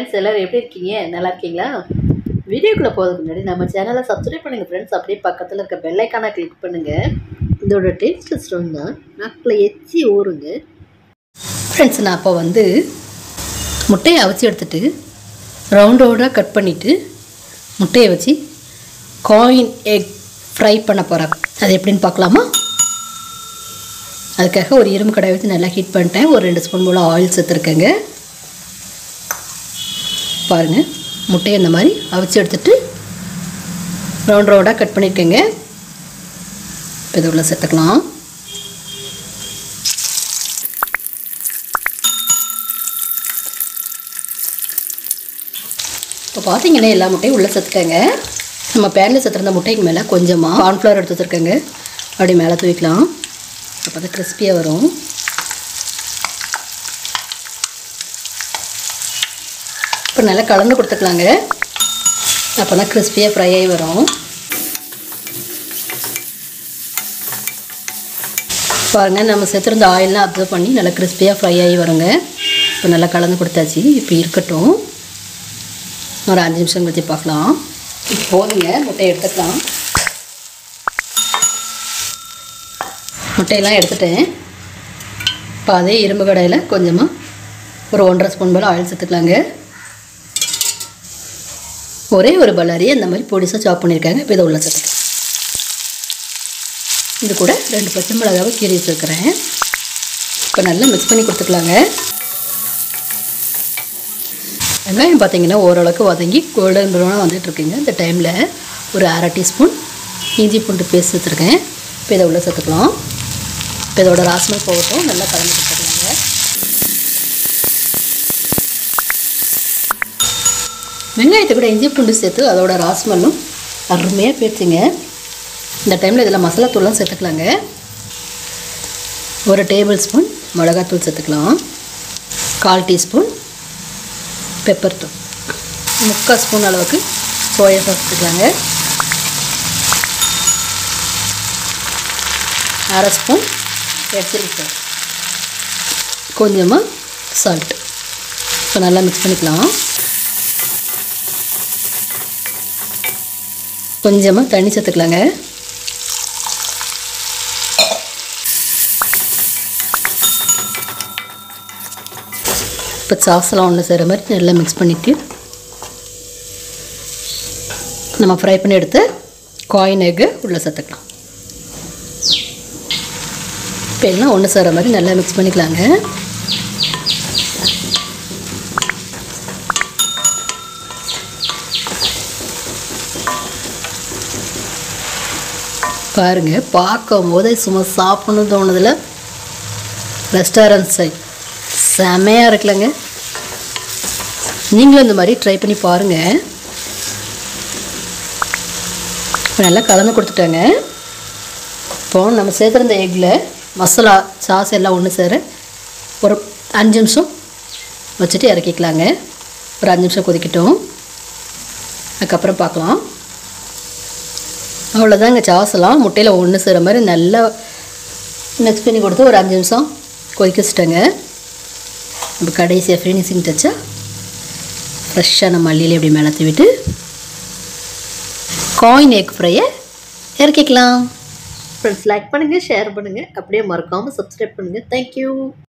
friends எல்லோரும் எப்படி இருக்கீங்க நல்லா இருக்கீங்களா வீடியோக்குள்ளே போகிறதுக்கு முன்னாடி நம்ம சேனலை சப்ஸ்கிரைப் பண்ணுங்கள் ஃப்ரெண்ட்ஸ் அப்படியே பக்கத்தில் இருக்க பெல்லைக்கான கிளிக் பண்ணுங்கள் இதோட டேஸ்ட் ஸ்டோன்னா நாக்கில் எச்சி ஊறுங்க ஃப்ரெண்ட்ஸ் நான் அப்போ வந்து முட்டையை அவிச்சு எடுத்துட்டு ரவுண்ட் ரவுண்டாக கட் பண்ணிவிட்டு முட்டையை வச்சு காயின் எக் ஃப்ரை பண்ண போகிறேன் அது எப்படின்னு பார்க்கலாமா அதுக்காக ஒரு இரும்பு கடாய் வச்சு நல்லா ஹீட் பண்ணிட்டேன் ஒரு ரெண்டு ஸ்பூன் போல் ஆயில் சேர்த்துருக்கேங்க பாருங்கள் முட்டையை இந்த மாதிரி அவிச்சு எடுத்துட்டு ரவுண்ட் ரவுண்டாக கட் பண்ணியிருக்கேங்க இப்போ இது உள்ள சேர்த்துக்கலாம் இப்போ பார்த்தீங்கன்னா எல்லா முட்டையும் உள்ளே சேர்த்துக்கங்க நம்ம பேனில் சேர்த்துருந்த முட்டைக்கு மேலே கொஞ்சமாக கார்ன்ஃப்ளவர் எடுத்து வச்சுருக்கேங்க அப்படி மேலே தூவிக்கலாம் அப்போ தான் கிறிஸ்பியாக வரும் இப்போ நல்லா கலந்து கொடுத்துக்கலாங்க அப்போ தான் கிறிஸ்பியாக ஃப்ரை ஆகி வரும் பாருங்கள் நம்ம சேர்த்துருந்த ஆயிலெலாம் அப்சர்வ் பண்ணி நல்லா கிறிஸ்பியாக ஃப்ரை ஆகி வருங்க இப்போ நல்லா கலந்து கொடுத்தாச்சு இப்போ இருக்கட்டும் ஒரு அஞ்சு நிமிஷம் கழிச்சு பார்க்கலாம் இப்போ போதுங்க முட்டையை எடுத்துக்கலாம் முட்டையெல்லாம் எடுத்துட்டேன் இப்போ அதே இரும்பு கடையில் கொஞ்சமாக ஒரு ஒன்றரை ஸ்பூன் போல் ஆயில் சேர்த்துக்கலாங்க ஒரே ஒரு பல்லாரியை இந்த மாதிரி பொடிசாக சாப் பண்ணியிருக்காங்க இப்போ இதை உள்ள சேர்த்துக்கலாம் இது கூட ரெண்டு பச்சை மிளகாவை கீறி வச்சுருக்கிறேன் இப்போ நல்லா மிக்ஸ் பண்ணி கொடுத்துக்கலாங்க வெங்காயம் பார்த்தீங்கன்னா ஓரளவுக்கு வதங்கி கோல்டன் ப்ரௌனாக வந்துட்டுருக்குங்க இந்த டைமில் ஒரு அரை டீஸ்பூன் இஞ்சி பூண்டு பேஸ்ட் வச்சுருக்கேன் இப்போ இதை உள்ள சேர்த்துக்கலாம் இப்போ இதோட ராஸ்மல் போகட்டும் நல்லா கலந்து கொடுத்துக்கலாங்க வெங்காயத்தை கூட இஞ்சி பூண்டு சேர்த்து அதோட ராஸ்மல்லும் அருமையாக போயிடுச்சுங்க இந்த டைமில் இதில் மசாலா தூள்லாம் சேர்த்துக்கலாங்க ஒரு டேபிள் ஸ்பூன் மிளகாத்தூள் சேர்த்துக்கலாம் கால் டீஸ்பூன் பெப்பர் தூள் முக்கால் ஸ்பூன் அளவுக்கு சோயா சாஸ் சேர்த்துக்கலாங்க அரை ஸ்பூன் ரெட் சில்லி சாஸ் கொஞ்சமாக சால்ட் இப்போ நல்லா மிக்ஸ் பண்ணிக்கலாம் கொஞ்சமாக தண்ணி சேர்த்துக்கலாங்க இப்போ சாஸ்லாம் ஒன்று செய்கிற மாதிரி நல்லா மிக்ஸ் பண்ணிவிட்டு நம்ம ஃப்ரை பண்ணி எடுத்து காயின் எக்கு உள்ளே சேர்த்துக்கலாம் இப்போ எல்லாம் ஒன்று சேர மாதிரி நல்லா மிக்ஸ் பண்ணிக்கலாங்க பாருங்கள் பார்க்கும் போதே சும்மா சாப்பிடணும் தோணுதில்ல ரெஸ்டாரண்ட் சைட் செமையாக இருக்குல்லங்க நீங்களும் இந்த மாதிரி ட்ரை பண்ணி பாருங்கள் நல்லா கலந்து கொடுத்துட்டாங்க இப்போ நம்ம சேர்த்துருந்த எக்கில் மசாலா சாஸ் எல்லாம் ஒன்று சேர ஒரு அஞ்சு நிமிஷம் வச்சுட்டு இறக்கிக்கலாங்க ஒரு அஞ்சு நிமிஷம் கொதிக்கட்டும் அதுக்கப்புறம் பார்க்கலாம் அவ்வளோதாங்க சாஸெல்லாம் முட்டையில் ஒன்று சேர மாதிரி நல்லா மிக்ஸ் பண்ணி கொடுத்து ஒரு அஞ்சு நிமிஷம் கொதிக்க வச்சுட்டேங்க இப்போ கடைசியாக ஃபினிஷிங் டச்சா ஃப்ரெஷ்ஷான மல்லியில் இப்படி மேலே தூவிட்டு காயின் எக் ஃப்ரையை இறக்கிக்கலாம் ஃப்ரெண்ட்ஸ் லைக் பண்ணுங்கள் ஷேர் பண்ணுங்கள் அப்படியே மறக்காமல் சப்ஸ்கிரைப் பண்ணுங்கள் தேங்க்யூ